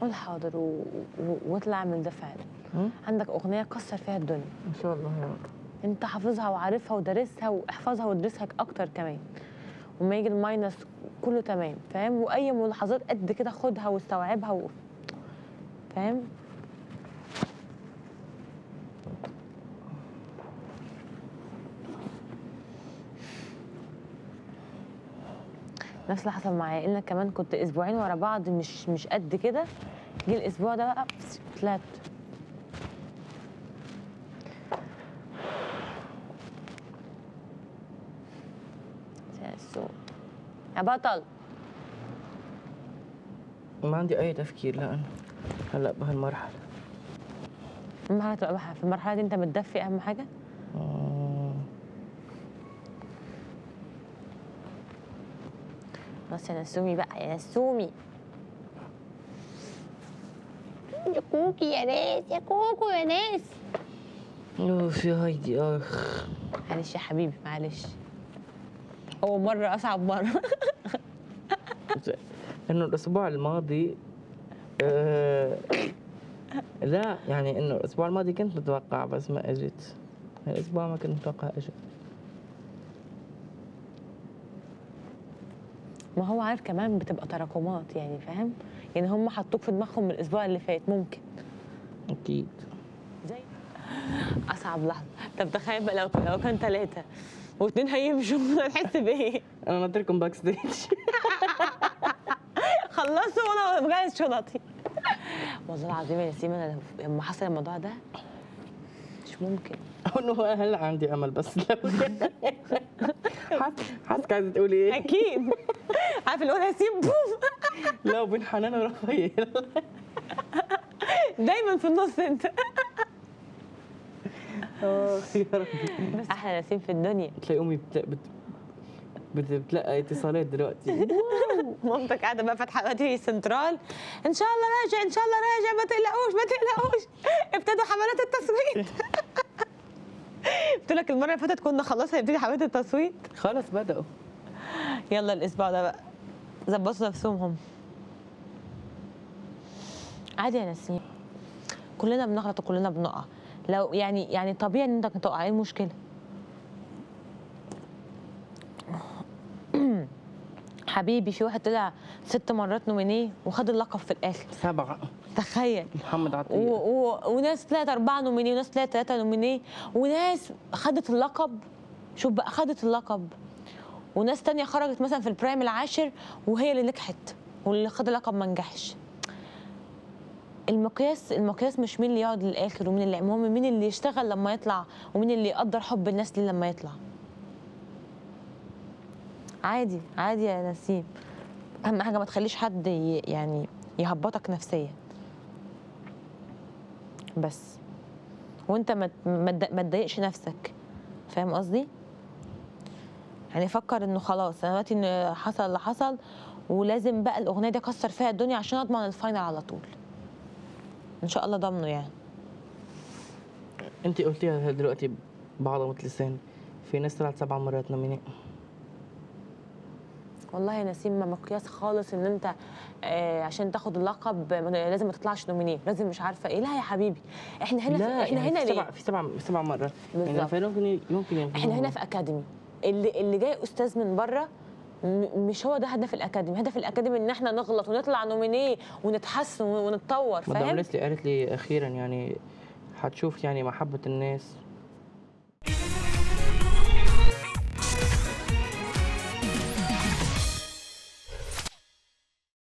قول حاضر و... و... واطلع اعمل ده فعلا مم؟ عندك اغنيه كسر فيها الدنيا ان شاء الله يا رب انت حافظها وعارفها ودارسها واحفظها وادرسها اكتر كمان وما يجي الماينس كله تمام فاهم واي ملاحظات قد كده خدها واستوعبها و... فاهم نفس اللي حصل معايا انك كمان كنت اسبوعين ورا بعض مش مش قد كده جه الاسبوع ده بقى طلعت سو يا بطل ما عندي اي تفكير الان هلا بهالمرحله اهم حاجه تبقى بح- في المرحله دي انت متدفي اهم حاجه مم. بس يا نسومي بقى يا نسومي يا كوكي يا ناس يا كوكو يا ناس اوف يا هايدي اخ معلش يا حبيبي معلش اول مره اصعب مره انه الاسبوع الماضي آه لا يعني انه الاسبوع الماضي كنت متوقع بس ما اجت الاسبوع ما كنت متوقع اجت ما هو عارف كمان بتبقى تراكمات يعني فاهم يعني هم حطوك في دماغهم من الاسبوع اللي فات ممكن اكيد زي اصعب لحظه طب تخيل بقى لو لو كان ثلاثه واثنين هيمشوا هتحس بايه انا ناطركم باك ستيج خلصوا وانا بجهز شنطي والله العظيم يا نسيم انا لو- لما حصل الموضوع ده مش ممكن انه هلا عندي امل بس لو حاسس حاسك عايزه تقولي ايه اكيد عارف اللي هو نسيم بوم لو بين حنان ورفيع دايما في النص انت اخ يا ربي احلى نسيم في الدنيا تلاقي امي بت... بت... بت... بتلقى اتصالات دلوقتي مامتك قاعده بقى فاتحه دلوقتي سنترال ان شاء الله راجع ان شاء الله راجع ما تقلقوش ما تقلقوش ابتدوا حملات التصويت قلت لك المره اللي فاتت كنا خلاص هنبتدي حملات التصويت خلص بدأوا يلا الاسبوع ده بقى ظبطوا نفسهم هم عادي يا نسيم كلنا بنغلط وكلنا بنقع لو يعني يعني طبيعي ان انت تقع ايه المشكله حبيبي في واحد طلع ست مرات نومينيه وخد اللقب في الاخر سبعة تخيل محمد و... عطية و... وناس طلعت أربعة نومينيه وناس طلعت ثلاثة نومينيه وناس خدت اللقب شوف بقى خدت اللقب وناس تانية خرجت مثلا في البرايم العاشر وهي اللي نجحت واللي خد اللقب ما نجحش المقياس المقياس مش مين اللي يقعد للآخر ومين اللي المهم مين اللي يشتغل لما يطلع ومين اللي يقدر حب الناس ليه لما يطلع عادي عادي يا نسيم أهم حاجة ما تخليش حد ي... يعني يهبطك نفسيا بس وانت ما ما تض- ما تضايقش نفسك فاهم قصدي يعني فكر انه خلاص انا دلوقتي ان حصل اللي حصل ولازم بقى الاغنيه دي اكسر فيها الدنيا عشان اضمن الفاينل على طول ان شاء الله ضمنه يعني انت قلتيها دلوقتي بعضمة لساني في ناس طلعت سبع مرات نوميني والله يا نسيم ما مقياس خالص ان انت آه عشان تاخد اللقب ما- لازم ما تطلعش نومينيه لازم مش عارفه ايه لا يا حبيبي احنا هنا لا في احنا يعني هنا في ليه سبع في سبع في سبع مرات يعني بالظبط. فممكن يمكن يمكن احنا هنا في اكاديمي اللي اللي جاي استاذ من بره م- مش هو ده هدف الاكاديمي هدف الاكاديمي ان احنا نغلط ونطلع نومينيه ونتحسن ونتطور مدام فاهم ليسلي قالت لي اخيرا يعني حتشوف يعني محبة الناس